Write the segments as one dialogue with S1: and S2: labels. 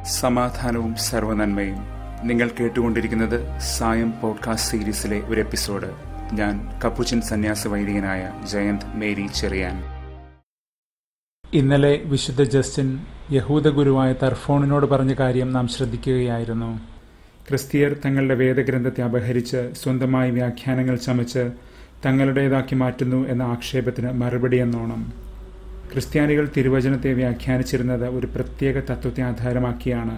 S1: സമാധാനവും സർവനന്മയും നിങ്ങൾ കേട്ടുകൊണ്ടിരിക്കുന്നത് സായം പോഡ്കാസ്റ്റ് സീരീസിലെ ഒരു എപ്പിസോഡ് ഞാൻ കപ്പുച്ചൻ സന്യാസ വൈദികനായ ജയന്ത് മേരി ചെറിയാൻ
S2: ഇന്നലെ വിശുദ്ധ ജസ്റ്റിൻ യഹൂദ ഗുരുവായ തർഫോണിനോട് പറഞ്ഞ കാര്യം നാം ശ്രദ്ധിക്കുകയായിരുന്നു ക്രിസ്തീയർ തങ്ങളുടെ വേദഗ്രന്ഥത്തെ അപഹരിച്ച് സ്വന്തമായി വ്യാഖ്യാനങ്ങൾ ചമച്ച് തങ്ങളുടേതാക്കി മാറ്റുന്നു എന്ന ആക്ഷേപത്തിന് മറുപടി എന്നോണം ക്രിസ്ത്യാനികൾ തിരുവചനത്തെ വ്യാഖ്യാനിച്ചിരുന്നത് ഒരു പ്രത്യേക തത്വത്തെ ആധാരമാക്കിയാണ്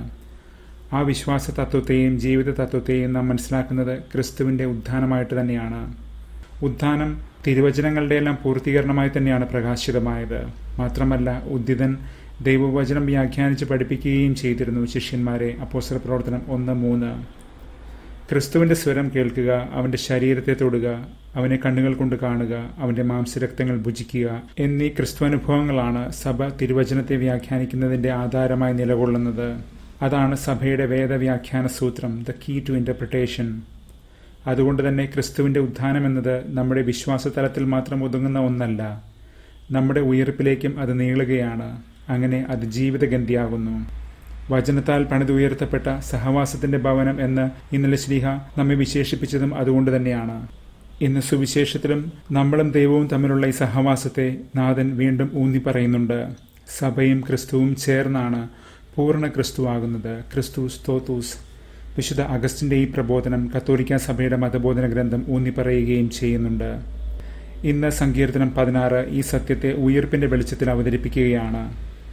S2: ആ വിശ്വാസ തത്വത്തെയും ജീവിത തത്വത്തെയും നാം മനസ്സിലാക്കുന്നത് ക്രിസ്തുവിൻ്റെ ഉത്ഥാനമായിട്ട് തന്നെയാണ് ഉത്ഥാനം തിരുവചനങ്ങളുടെ എല്ലാം പൂർത്തീകരണമായി തന്നെയാണ് പ്രകാശിതമായത് മാത്രമല്ല ഉദ്ദിതൻ ദൈവവചനം വ്യാഖ്യാനിച്ച് പഠിപ്പിക്കുകയും ചെയ്തിരുന്നു ശിഷ്യന്മാരെ അപ്പോസര പ്രവർത്തനം ഒന്ന് മൂന്ന് ക്രിസ്തുവിന്റെ സ്വരം കേൾക്കുക അവന്റെ ശരീരത്തെ തൊടുക അവനെ കണ്ണുകൾ കൊണ്ട് കാണുക അവന്റെ മാംസരക്തങ്ങൾ ഭുജിക്കുക എന്നീ ക്രിസ്തു അനുഭവങ്ങളാണ് സഭ തിരുവചനത്തെ വ്യാഖ്യാനിക്കുന്നതിന്റെ ആധാരമായി നിലകൊള്ളുന്നത് അതാണ് സഭയുടെ വേദവ്യാഖ്യാന സൂത്രം ദ കീ ടു ഇന്റർപ്രിട്ടേഷൻ അതുകൊണ്ട് തന്നെ ക്രിസ്തുവിന്റെ ഉത്ഥാനം എന്നത് നമ്മുടെ വിശ്വാസതലത്തിൽ മാത്രം ഒതുങ്ങുന്ന ഒന്നല്ല നമ്മുടെ ഉയർപ്പിലേക്കും അത് നീളുകയാണ് അങ്ങനെ അത് ജീവിതഗന്ധിയാകുന്നു വചനത്താൽ പണിതുയർത്തപ്പെട്ട സഹവാസത്തിന്റെ ഭവനം എന്ന് ഇന്നലെ ശ്രീഹ നമ്മെ വിശേഷിപ്പിച്ചതും അതുകൊണ്ട് തന്നെയാണ് ഇന്ന് സുവിശേഷത്തിലും നമ്മളും ദൈവവും തമ്മിലുള്ള ഈ സഹവാസത്തെ നാഥൻ വീണ്ടും ഊന്നി പറയുന്നുണ്ട് സഭയും ക്രിസ്തുവും ചേർന്നാണ് പൂർണ്ണ ക്രിസ്തുവാകുന്നത് ക്രിസ്തു സ്തോത്തൂസ് വിശുദ്ധ അഗസ്റ്റിന്റെ ഈ പ്രബോധനം കത്തോലിക്ക സഭയുടെ മതബോധന ഗ്രന്ഥം ഊന്നി പറയുകയും ചെയ്യുന്നുണ്ട് ഇന്ന് സങ്കീർത്തനം പതിനാറ് ഈ സത്യത്തെ ഉയർപ്പിന്റെ വെളിച്ചത്തിൽ അവതരിപ്പിക്കുകയാണ്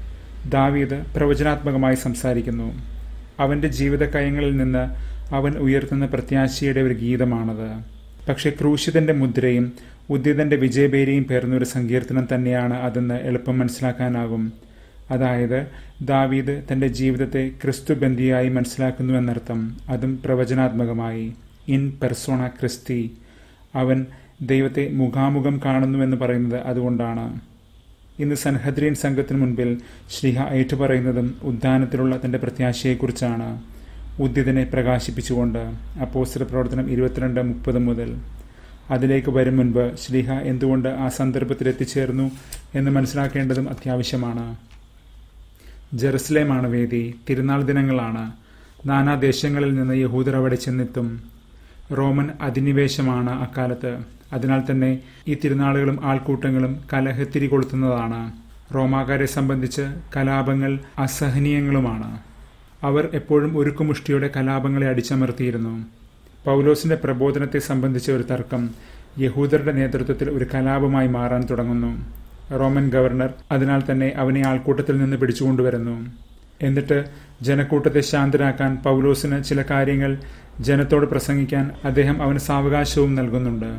S2: ദാവീദ് പ്രവചനാത്മകമായി സംസാരിക്കുന്നു അവന്റെ ജീവിതക്കയങ്ങളിൽ നിന്ന് അവൻ ഉയർത്തുന്ന പ്രത്യാശയുടെ ഒരു ഗീതമാണത് പക്ഷെ ക്രൂശിതന്റെ മുദ്രയും ഉദ്യതന്റെ വിജയപേരിയും പേർന്ന ഒരു സങ്കീർത്തനം തന്നെയാണ് അതെന്ന് എളുപ്പം മനസ്സിലാക്കാനാകും അതായത് ദാവീദ് തന്റെ ജീവിതത്തെ ക്രിസ്തുബന്ധിയായി മനസ്സിലാക്കുന്നു എന്നർത്ഥം അതും പ്രവചനാത്മകമായി ഇൻ പെർസോണ ക്രിസ്തി അവൻ ദൈവത്തെ മുഖാമുഖം കാണുന്നുവെന്ന് പറയുന്നത് അതുകൊണ്ടാണ് ഇന്ന് സൻഹദ്രീൻ സംഘത്തിന് മുൻപിൽ ശ്രീഹ ഏറ്റുപറയുന്നതും ഉദ്യാനത്തിലുള്ള തന്റെ പ്രത്യാശയെക്കുറിച്ചാണ് ഉദ്യതനെ പ്രകാശിപ്പിച്ചുകൊണ്ട് അപ്പോസ്റ്റർ പ്രവർത്തനം ഇരുപത്തിരണ്ട് മുപ്പത് മുതൽ അതിലേക്ക് വരും മുൻപ് ശ്രീഹ എന്തുകൊണ്ട് ആ സന്ദർഭത്തിൽ എത്തിച്ചേർന്നു എന്ന് മനസ്സിലാക്കേണ്ടതും അത്യാവശ്യമാണ് ജെറുസലേമാണ് വേദി തിരുനാൾ ദിനങ്ങളാണ് നാനാ ദേശങ്ങളിൽ നിന്ന് യഹൂദർ അവിടെ ചെന്നെത്തും റോമൻ അധിനിവേശമാണ് അക്കാലത്ത് അതിനാൽ തന്നെ ഈ തിരുനാളുകളും ആൾക്കൂട്ടങ്ങളും കലഹത്തിരി കൊളുത്തുന്നതാണ് റോമാക്കാരെ സംബന്ധിച്ച് കലാപങ്ങൾ അസഹനീയങ്ങളുമാണ് അവർ എപ്പോഴും ഒരുക്കുമുഷ്ടിയുടെ കലാപങ്ങളെ അടിച്ചമർത്തിയിരുന്നു പൗലോസിന്റെ പ്രബോധനത്തെ സംബന്ധിച്ച ഒരു തർക്കം യഹൂദരുടെ നേതൃത്വത്തിൽ ഒരു കലാപമായി മാറാൻ തുടങ്ങുന്നു റോമൻ ഗവർണർ അതിനാൽ തന്നെ അവനെ ആൾക്കൂട്ടത്തിൽ നിന്ന് പിടിച്ചുകൊണ്ടുവരുന്നു എന്നിട്ട് ജനക്കൂട്ടത്തെ ശാന്തരാക്കാൻ പൗലോസിന് ചില കാര്യങ്ങൾ ജനത്തോട് പ്രസംഗിക്കാൻ അദ്ദേഹം അവന് സാവകാശവും നൽകുന്നുണ്ട്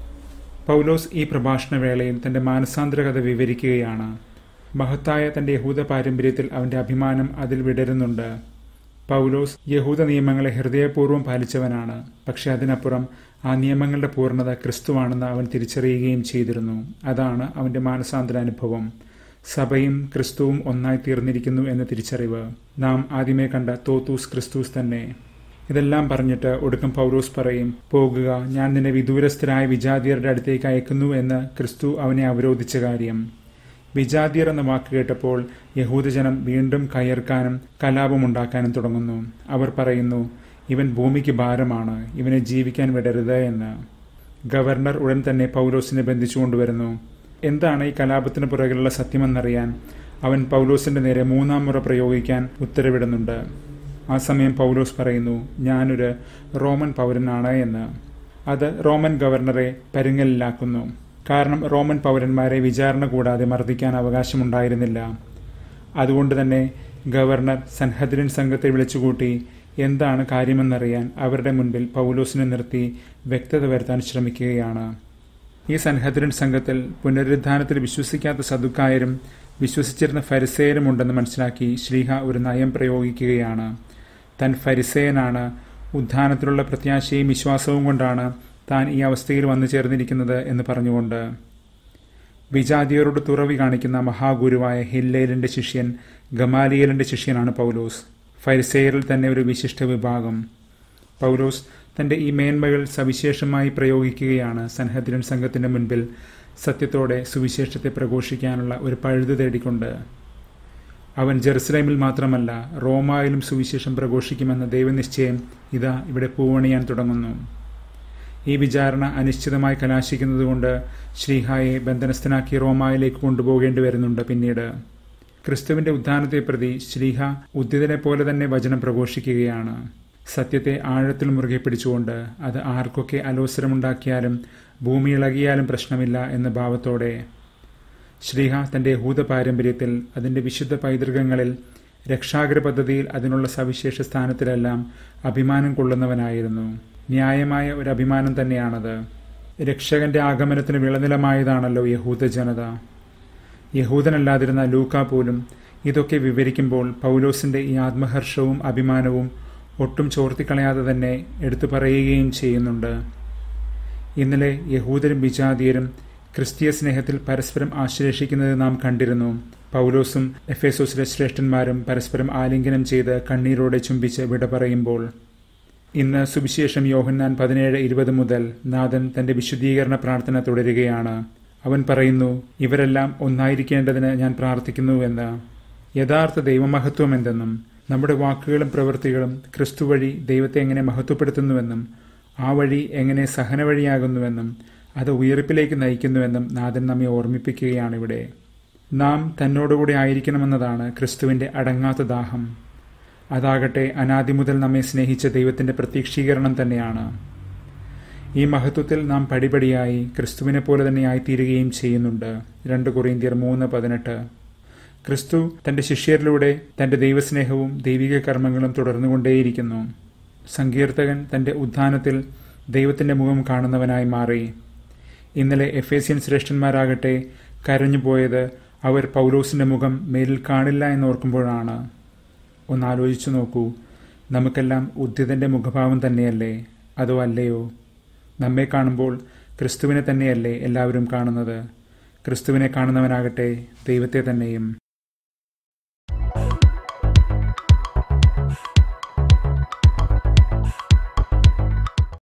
S2: പൗലോസ് ഈ പ്രഭാഷണ വേളയിൽ തന്റെ മാനസാന്തര കഥ വിവരിക്കുകയാണ് മഹത്തായ തന്റെ യഹൂദ പാരമ്പര്യത്തിൽ അവന്റെ അഭിമാനം അതിൽ വിടരുന്നുണ്ട് പൗലോസ് യഹൂദ നിയമങ്ങളെ ഹൃദയപൂർവ്വം പാലിച്ചവനാണ് പക്ഷെ അതിനപ്പുറം ആ നിയമങ്ങളുടെ പൂർണ്ണത ക്രിസ്തുവാണെന്ന് അവൻ തിരിച്ചറിയുകയും ചെയ്തിരുന്നു അതാണ് അവന്റെ മാനസാന്തര അനുഭവം സഭയും ക്രിസ്തുവും ഒന്നായി തീർന്നിരിക്കുന്നു എന്ന തിരിച്ചറിവ് നാം ആദ്യമേ കണ്ട തോത്തൂസ് ക്രിസ്തുസ് തന്നെ ഇതെല്ലാം പറഞ്ഞിട്ട് ഒടുക്കം പൗലോസ് പറയും പോകുക ഞാൻ നിന്നെ വിദൂരസ്ഥരായ വിജാതിയരുടെ അടുത്തേക്ക് അയക്കുന്നു എന്ന് ക്രിസ്തു അവനെ അവരോധിച്ച കാര്യം വിജാതിയർ എന്ന വാക്ക് കേട്ടപ്പോൾ യഹൂദജനം വീണ്ടും കയർക്കാനും കലാപമുണ്ടാക്കാനും തുടങ്ങുന്നു അവർ പറയുന്നു ഇവൻ ഭൂമിക്ക് ഭാരമാണ് ഇവനെ ജീവിക്കാൻ വിടരുത് എന്ന് ഗവർണർ ഉടൻ തന്നെ പൗലോസിനെ ബന്ധിച്ചുകൊണ്ടുവരുന്നു എന്താണ് ഈ കലാപത്തിന് പുറകിലുള്ള സത്യമെന്നറിയാൻ അവൻ പൗലോസിന്റെ നേരെ മൂന്നാം മുറ പ്രയോഗിക്കാൻ ഉത്തരവിടുന്നുണ്ട് ആ സമയം പൗലോസ് പറയുന്നു ഞാനൊരു റോമൻ പൗരനാണ് എന്ന് അത് റോമൻ ഗവർണറെ പരുങ്ങലിലാക്കുന്നു കാരണം റോമൻ പൗരന്മാരെ വിചാരണ കൂടാതെ മർദ്ദിക്കാൻ അവകാശമുണ്ടായിരുന്നില്ല അതുകൊണ്ട് തന്നെ ഗവർണർ സൻഹദ്രിൻ സംഘത്തെ വിളിച്ചുകൂട്ടി എന്താണ് കാര്യമെന്നറിയാൻ അവരുടെ മുൻപിൽ പൗലോസിനെ നിർത്തി വ്യക്തത വരുത്താൻ ശ്രമിക്കുകയാണ് ഈ സൻഹദ്രിൻ സംഘത്തിൽ പുനരുദ്ധാനത്തിൽ വിശ്വസിക്കാത്ത സദുക്കായരും വിശ്വസിച്ചിരുന്ന ഫരിസേയരും ഉണ്ടെന്ന് മനസ്സിലാക്കി ശ്രീഹ ഒരു നയം പ്രയോഗിക്കുകയാണ് താൻ ഫരിസേയനാണ് ഉദ്ധാനത്തിലുള്ള പ്രത്യാശയും വിശ്വാസവും കൊണ്ടാണ് താൻ ഈ അവസ്ഥയിൽ വന്നു ചേർന്നിരിക്കുന്നത് എന്ന് പറഞ്ഞുകൊണ്ട് വിജാതിയരോട് തുറവി കാണിക്കുന്ന മഹാഗുരുവായ ഹില്ലേലിന്റെ ശിഷ്യൻ ഗമാലിയലിന്റെ ശിഷ്യനാണ് പൗലോസ് ഫരിസേയറിൽ തന്നെ ഒരു വിശിഷ്ട വിഭാഗം പൗലോസ് തന്റെ ഈ മേന്മകൾ സവിശേഷമായി പ്രയോഗിക്കുകയാണ് സൻഹദ്രൻ സംഘത്തിന്റെ മുൻപിൽ സത്യത്തോടെ സുവിശേഷത്തെ പ്രഘോഷിക്കാനുള്ള ഒരു പഴുത് തേടിക്കൊണ്ട് അവൻ ജെറുസലേമിൽ മാത്രമല്ല റോമായിലും സുവിശേഷം പ്രഘോഷിക്കുമെന്ന ദൈവനിശ്ചയം ഇതാ ഇവിടെ പൂവണിയാൻ തുടങ്ങുന്നു ഈ വിചാരണ അനിശ്ചിതമായി കലാശിക്കുന്നതുകൊണ്ട് ശ്രീഹായെ ബന്ധനസ്ഥനാക്കി റോമായിലേക്ക് കൊണ്ടുപോകേണ്ടി വരുന്നുണ്ട് പിന്നീട് ക്രിസ്തുവിന്റെ ഉദ്ധാനത്തെ പ്രതി ശ്രീഹ ഉദ്യതനെ പോലെ തന്നെ വചനം പ്രഘോഷിക്കുകയാണ് സത്യത്തെ ആഴത്തിൽ മുറുകെ പിടിച്ചുകൊണ്ട് അത് ആർക്കൊക്കെ അലോസരമുണ്ടാക്കിയാലും ഭൂമി ഇളകിയാലും പ്രശ്നമില്ല എന്ന ഭാവത്തോടെ ശ്രീഹ തന്റെ യഹൂദ പാരമ്പര്യത്തിൽ അതിന്റെ വിശുദ്ധ പൈതൃകങ്ങളിൽ രക്ഷാകര പദ്ധതിയിൽ അതിനുള്ള സവിശേഷ സ്ഥാനത്തിലെല്ലാം അഭിമാനം കൊള്ളുന്നവനായിരുന്നു ന്യായമായ ഒരു അഭിമാനം തന്നെയാണത് രക്ഷകന്റെ ആഗമനത്തിന് വിളനിലമായതാണല്ലോ യഹൂദ ജനത യഹൂദനല്ലാതിരുന്ന ലൂക്ക പോലും ഇതൊക്കെ വിവരിക്കുമ്പോൾ പൗലോസിന്റെ ഈ ആത്മഹർഷവും അഭിമാനവും ഒട്ടും ചോർത്തിക്കളയാതെ തന്നെ എടുത്തു പറയുകയും ചെയ്യുന്നുണ്ട് ഇന്നലെ യഹൂദരും വിജാതീയരും ക്രിസ്തീയ സ്നേഹത്തിൽ പരസ്പരം ആശ്ലേഷിക്കുന്നത് നാം കണ്ടിരുന്നു പൗലോസും എഫേസോസിലെ ശ്രേഷ്ഠന്മാരും പരസ്പരം ആലിംഗനം ചെയ്ത് കണ്ണീരോടെ ചുംബിച്ച് വിട പറയുമ്പോൾ ഇന്ന് സുവിശേഷം യോഹന്നാൻ പതിനേഴ് ഇരുപത് മുതൽ നാഥൻ തന്റെ വിശുദ്ധീകരണ പ്രാർത്ഥന തുടരുകയാണ് അവൻ പറയുന്നു ഇവരെല്ലാം ഒന്നായിരിക്കേണ്ടതിന് ഞാൻ പ്രാർത്ഥിക്കുന്നുവെന്ന് യഥാർത്ഥ ദൈവമഹത്വം എന്തെന്നും നമ്മുടെ വാക്കുകളും പ്രവൃത്തികളും ക്രിസ്തു വഴി ദൈവത്തെ എങ്ങനെ മഹത്വപ്പെടുത്തുന്നുവെന്നും ആ വഴി എങ്ങനെ സഹന വഴിയാകുന്നുവെന്നും അത് ഉയർപ്പിലേക്ക് നയിക്കുന്നുവെന്നും നാഥൻ നമ്മെ ഓർമ്മിപ്പിക്കുകയാണിവിടെ നാം തന്നോടുകൂടി ആയിരിക്കണമെന്നതാണ് ക്രിസ്തുവിന്റെ അടങ്ങാത്ത ദാഹം അതാകട്ടെ അനാദി മുതൽ നമ്മെ സ്നേഹിച്ച ദൈവത്തിന്റെ പ്രതീക്ഷീകരണം തന്നെയാണ് ഈ മഹത്വത്തിൽ നാം പടിപടിയായി ക്രിസ്തുവിനെ പോലെ തന്നെ ആയിത്തീരുകയും ചെയ്യുന്നുണ്ട് രണ്ട് കൊറിയന്തിയർ മൂന്ന് പതിനെട്ട് ക്രിസ്തു തന്റെ ശിഷ്യരിലൂടെ തന്റെ ദൈവസ്നേഹവും ദൈവിക കർമ്മങ്ങളും തുടർന്നുകൊണ്ടേയിരിക്കുന്നു സങ്കീർത്തകൻ തന്റെ ഉത്ഥാനത്തിൽ ദൈവത്തിന്റെ മുഖം കാണുന്നവനായി മാറി ഇന്നലെ എഫേസ്യൻ ശ്രേഷ്ഠന്മാരാകട്ടെ കരഞ്ഞുപോയത് അവർ പൗലോസിന്റെ മുഖം മേലിൽ കാണില്ല എന്നോർക്കുമ്പോഴാണ് ഒന്നാലോചിച്ചു നോക്കൂ നമുക്കെല്ലാം ഉദ്യതന്റെ മുഖഭാവം തന്നെയല്ലേ അതോ അല്ലയോ നമ്മെ കാണുമ്പോൾ ക്രിസ്തുവിനെ തന്നെയല്ലേ എല്ലാവരും കാണുന്നത് ക്രിസ്തുവിനെ കാണുന്നവനാകട്ടെ ദൈവത്തെ തന്നെയും